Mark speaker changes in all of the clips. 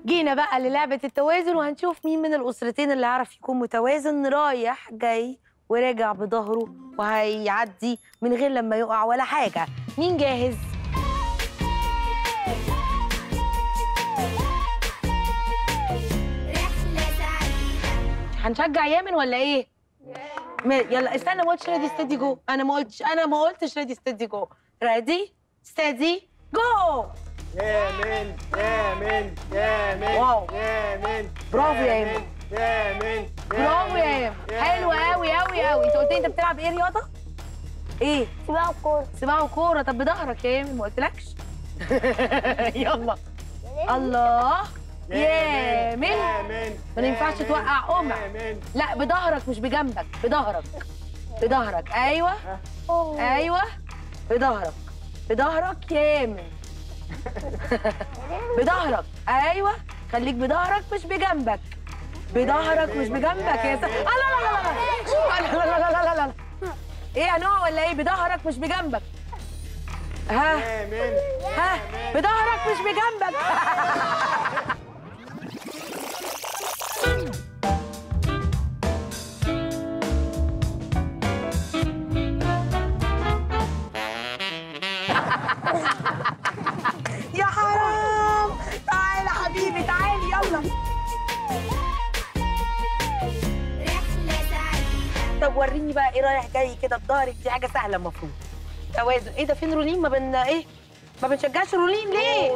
Speaker 1: جينا بقى للعبة التوازن وهنشوف مين من الأسرتين اللي هيعرف يكون متوازن رايح جاي وراجع بظهره وهيعدي من غير لما يقع ولا حاجة مين جاهز؟
Speaker 2: رحلة سعيدة
Speaker 1: هنشجع يامن ولا ايه؟ ما- يلا استنى ما قلتش ريدي ستدي جو انا ما قلتش انا ما قلتش ريدي ستدي جو ريدي ستدي جو
Speaker 3: يامن يامن يامن
Speaker 1: واو.
Speaker 3: يامن
Speaker 1: برافو يا يامن.
Speaker 3: يامن
Speaker 1: برافو يا يامن حلو قوي قوي قوي انت قلت لي انت بتلعب ايه رياضه؟ ايه؟
Speaker 2: سباق كورة
Speaker 1: سباحه وكوره طب بظهرك يا يامن ما قلتلكش يلا الله يامن
Speaker 3: يامن
Speaker 1: ما ينفعش توقع قمع.
Speaker 3: يامن
Speaker 1: لا بظهرك مش بجنبك بظهرك بظهرك ايوه ايوه بظهرك بظهرك يامن بظهرك ايوه خليك بظهرك مش بجنبك بظهرك مش بجنبك يا سلام لا لا لا لا لا لا لا لا لا لا ايه هنوع ولا ايه بظهرك مش بجنبك ها
Speaker 3: يامن
Speaker 1: ها بظهرك مش بجنبك يا حرام تعالى حبيبي تعالي يلا
Speaker 2: رحلة سعيدة
Speaker 1: طب وريني بقى ايه رايح جاي كده بظهرك دي حاجه سهله المفروض توازن ايه ده فين رولين ما بن ايه ما بنشجعش رولين ليه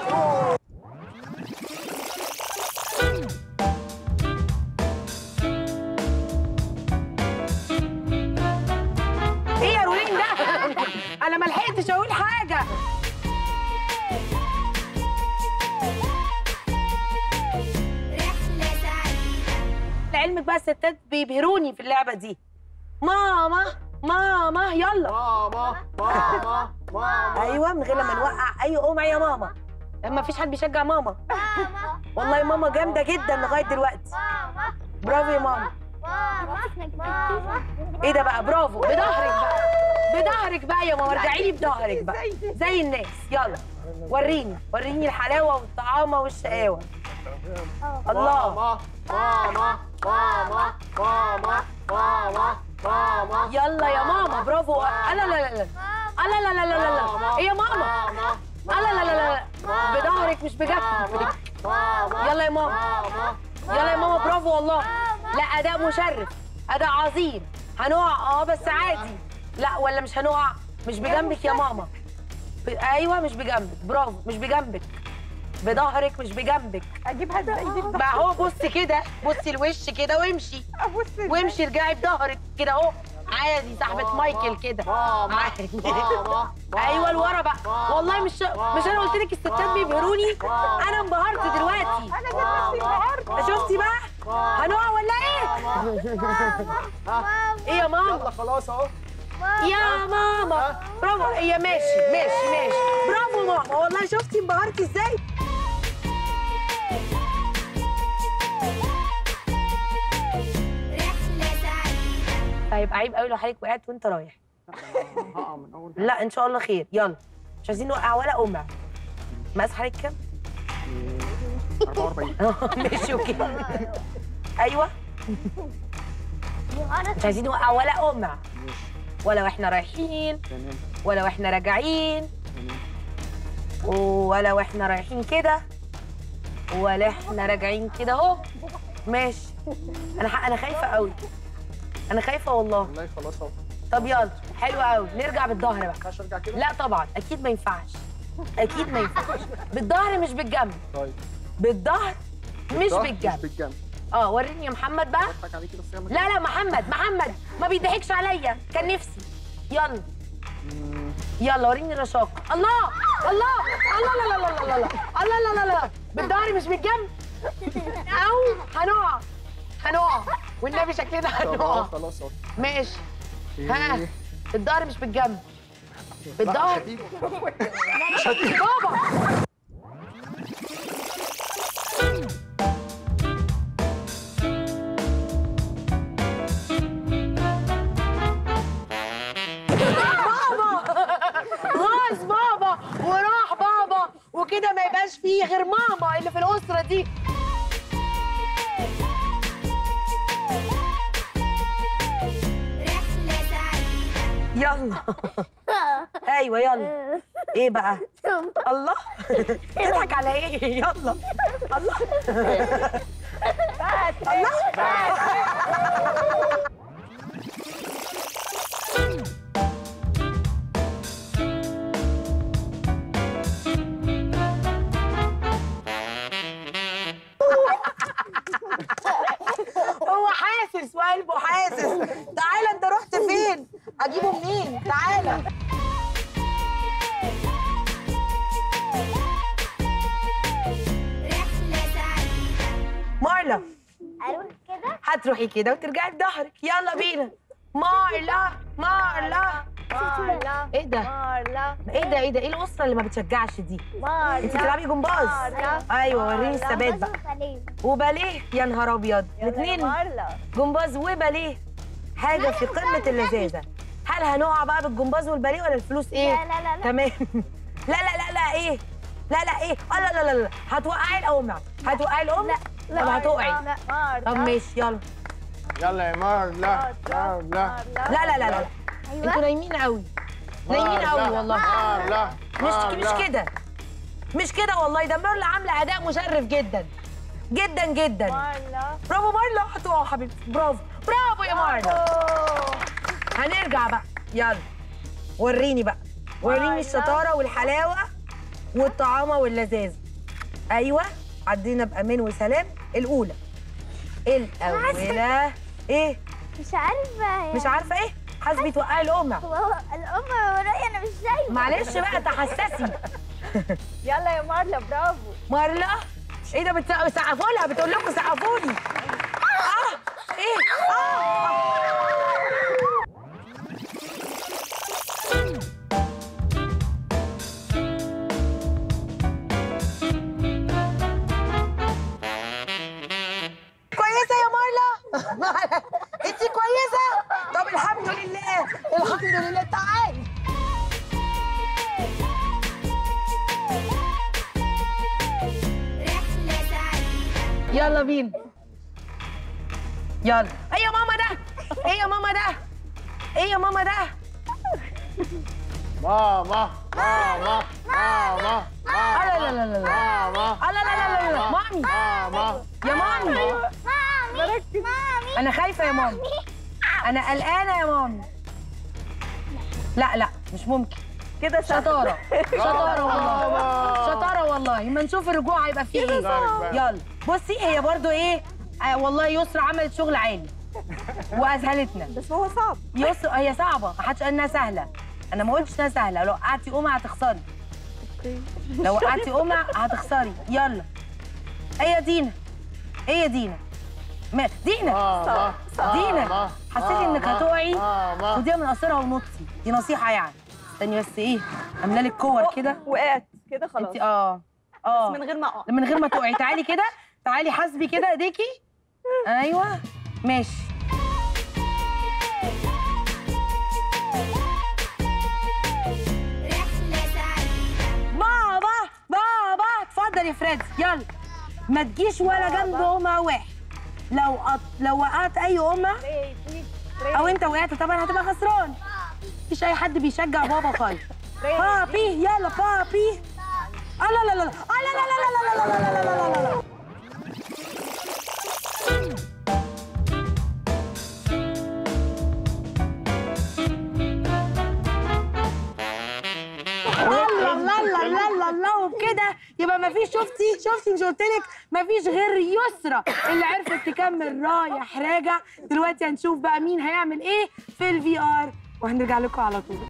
Speaker 1: ايه يا رولين ده انا ما لحقتش اقول حاجه
Speaker 2: رحلة سعيدة
Speaker 1: لعلمك بقى الستات بيبهروني في اللعبه دي ماما ماما يلا
Speaker 3: ماما ماما ماما
Speaker 1: ايوه من غير لما نوقع اي قمع يا ماما ما فيش حد بيشجع ماما
Speaker 2: ماما
Speaker 1: والله ماما جامده جدا لغايه دلوقتي
Speaker 2: ماما
Speaker 1: برافو يا ماما
Speaker 2: ماما ماما
Speaker 1: ايه ده بقى برافو بظهرك بقى بظهرك بقى يا ماما ارجعي لي بظهرك بقى زي الناس يلا وريني وريني الحلاوه والطعامه والشقاوه الله
Speaker 3: ماما ماما ماما ماما ماما ماما
Speaker 1: يلا يا ماما برافو لا لا لا لا لا لا لا لا لا لا ايه يا ماما
Speaker 3: ماما
Speaker 1: لا لا لا لا بظهرك مش بجنبك
Speaker 3: ماما
Speaker 1: يلا يا ماما
Speaker 3: ماما
Speaker 1: يلا يا ماما برافو والله لا اداء مشرف اداء عظيم هنقع اه بس عادي لا ولا مش هنقع مش بجنبك يا ماما ب... ايوه مش بجنبك برافو مش بجنبك بظهرك مش بجنبك
Speaker 4: اجيب حد ايدي
Speaker 1: بقى اهو بصي كده بصي الوش كده وامشي
Speaker 4: ابص
Speaker 1: وامشي ارجعي بظهرك كده اهو عادي صاحبة مايكل كده
Speaker 3: ماما
Speaker 1: عادي
Speaker 3: ماما
Speaker 1: ايوه لورا بقى والله مش مش انا قلت لك الستات بيبهروني انا انبهرت دلوقتي
Speaker 4: انا جيت نفسي النهارده
Speaker 1: شفتي بقى هنقع ولا ايه ايه يا ماما
Speaker 3: يلا خلاص اهو
Speaker 1: يا ماما برافو هي ماشي ماشي ماشي برافو ماما والله شفتي انبهرتي ازاي
Speaker 2: رحلة سعيدة
Speaker 1: طيب عيب قوي لو حضرتك وقعت وانت رايح
Speaker 3: هقع من اول
Speaker 1: لا ان شاء الله خير يلا مش عايزين نوقع ولا قمع مقاس حضرتك كام
Speaker 3: 44
Speaker 1: ماشي اوكي ايوه مش عايزين نوقع ولا قمع ولا واحنا رايحين
Speaker 3: تمام
Speaker 1: ولا واحنا راجعين
Speaker 3: تمام
Speaker 1: ولا واحنا رايحين كده ولا احنا راجعين كده اهو ماشي انا ح- انا خايفه قوي انا خايفه والله
Speaker 3: والله خلاص اهو
Speaker 1: طب يلا حلو قوي نرجع بالظهر بقى
Speaker 3: ينفعش ارجع كده
Speaker 1: لا طبعا اكيد ما ينفعش اكيد ما ينفعش بالظهر مش بالجنب
Speaker 3: طيب
Speaker 1: بالظهر مش
Speaker 3: بالظهر، مش
Speaker 1: بالجنب
Speaker 3: بالجنب
Speaker 1: اه وريني يا محمد بقى
Speaker 3: اضحك عليكي بس يعمل
Speaker 1: لا لا محمد محمد ما بيضحكش عليا كان نفسي يلا يلا وريني الرشاقه الله الله الله لا لا لا لا لا الله لا لا لا بالظهر مش بالجنب او هنقع هنقع والنبي شكلنا
Speaker 3: طب اهو
Speaker 1: هنقع
Speaker 3: خلاص اهو
Speaker 1: ماشي ها
Speaker 3: إيه.
Speaker 1: بالظهر مش بالجنب
Speaker 3: لا،
Speaker 1: بالظهر
Speaker 3: مش هتيجي.
Speaker 1: بابا بابا غاز بابا وراح بابا وكده ما يبقاش فيه غير ماما اللي في الاسره اليسرى دي
Speaker 2: رحلة سعيدة
Speaker 1: يلا ايوه يلا ايه بقى الله تضحك على ايه يلا الله هو حاسس وقلبه حاسس تعالى انت رحت فين اجيبه منين تعالى
Speaker 2: رحلة سعيدة
Speaker 1: مارلا
Speaker 2: أروح كده
Speaker 1: هتروحي كده وترجعي بظهرك يلا بينا مارلا مارلا
Speaker 4: مارلا
Speaker 1: ايه ده
Speaker 4: مارلا
Speaker 1: ايه ده ايه ده ايه الاسره اللي ما بتشجعش دي
Speaker 4: مارلا
Speaker 1: انت بتلعبي جمباز
Speaker 4: مارلا.
Speaker 1: ايوه وريني الثبات بقى وباليه يا نهار ابيض الاثنين
Speaker 4: مارلا
Speaker 1: جمباز وباليه حاجه في قمه اللذاذه هل هنقع بقى بالجمباز والباليه ولا الفلوس ايه
Speaker 2: لا لا لا لا
Speaker 1: تمام لا لا لا لا ايه لا لا ايه اه لا لا لا لا هتوقعي القمع هتوقعي القمع طب هتقعي
Speaker 4: لا مارلا
Speaker 1: طب ماشي يلا
Speaker 3: يلا يا مار لا لا لا
Speaker 1: لا لا لا لا انتوا نايمين قوي نايمين قوي والله
Speaker 3: مار لا
Speaker 1: مش مش كده مش كده والله ده مارلا عامله اداء مشرف جدا جدا جدا
Speaker 4: مارلا
Speaker 1: برافو مارلا هتقع حبيبتي برافو برافو يا مارلا هنرجع بقى يلا وريني بقى وريني
Speaker 4: مارلا.
Speaker 1: الشطاره والحلاوه والطعامه واللذاذه ايوه عدينا بامان وسلام الاولى الاولى ايه
Speaker 2: مش عارفة
Speaker 1: مش عارفه ايه حاسبي توقعي القمع
Speaker 2: هو الأم ورايا أنا مش شايفة
Speaker 1: معلش بقى تحسسي
Speaker 4: يلا يا مارلا برافو
Speaker 1: مارلا ايه ده بتسقفوا بتسقفوا لها بتقول لكم سقفوا لي اه ايه اه كويسه يا مارلا انت كويسه طب الحمد لله الحمد لله تعالي
Speaker 2: رحلة سعيدة
Speaker 1: يلا بينا يلا ايه يا ماما ده ايه يا ماما ده ايه يا ماما ده
Speaker 3: ماما ماما ماما
Speaker 1: آه لا لا لا لا لا
Speaker 3: ماما
Speaker 1: آه لا لا لا لا لا مامي
Speaker 3: ماما
Speaker 1: يا مامي
Speaker 2: مامي مامي
Speaker 1: انا خايفه يا مامي انا قلقانه يا مامي لا لا مش ممكن
Speaker 4: كده
Speaker 1: شطاره شطاره والله شطاره والله ما نشوف الرجوع هيبقى فيه ايه يلا بصي هي برضو ايه آه والله يسرا عملت شغل عالي واذهلتنا
Speaker 4: بس هو صعب
Speaker 1: يسرا هي صعبه ما حدش قال انها سهله انا ما قلتش انها سهله لو وقعتي قمع هتخسري لو وقعتي قمع هتخسري يلا ايه يا دينا ايه يا دينا ما دينا
Speaker 3: ماما
Speaker 1: دينا حسيتي انك هتقعي
Speaker 3: ماما
Speaker 1: خديها من قصرها ونطي دي نصيحه يعني استني بس ايه عامله لك كور كده
Speaker 4: وقعت كده خلاص
Speaker 1: انت اه اه
Speaker 4: من غير ما اقع
Speaker 1: من غير ما تقعي تعالي كده تعالي حاسبي كده ايديكي ايوه ماشي
Speaker 2: رحلة سعيدة
Speaker 1: بابا بابا اتفضل يا فريد يلا ما تجيش ولا جنب امه واحد لو قط... لو وقعت اي امه
Speaker 4: ريدي
Speaker 1: او انت وقعت طبعا هتبقى خسران مفيش اي حد بيشجع بابا خالص بابي يلا بابي آه لا لا لا لا آه لا لا لا لا لا لا لا لا لا لا لا الله الله الله الله الله الله وبكده يبقى مفيش شفتي شفتي مش قلت لك مفيش غير يسرى اللي عرفت تكمل رايح راجع دلوقتي هنشوف بقى مين هيعمل ايه في الفي ار وهنرجع لكم على طول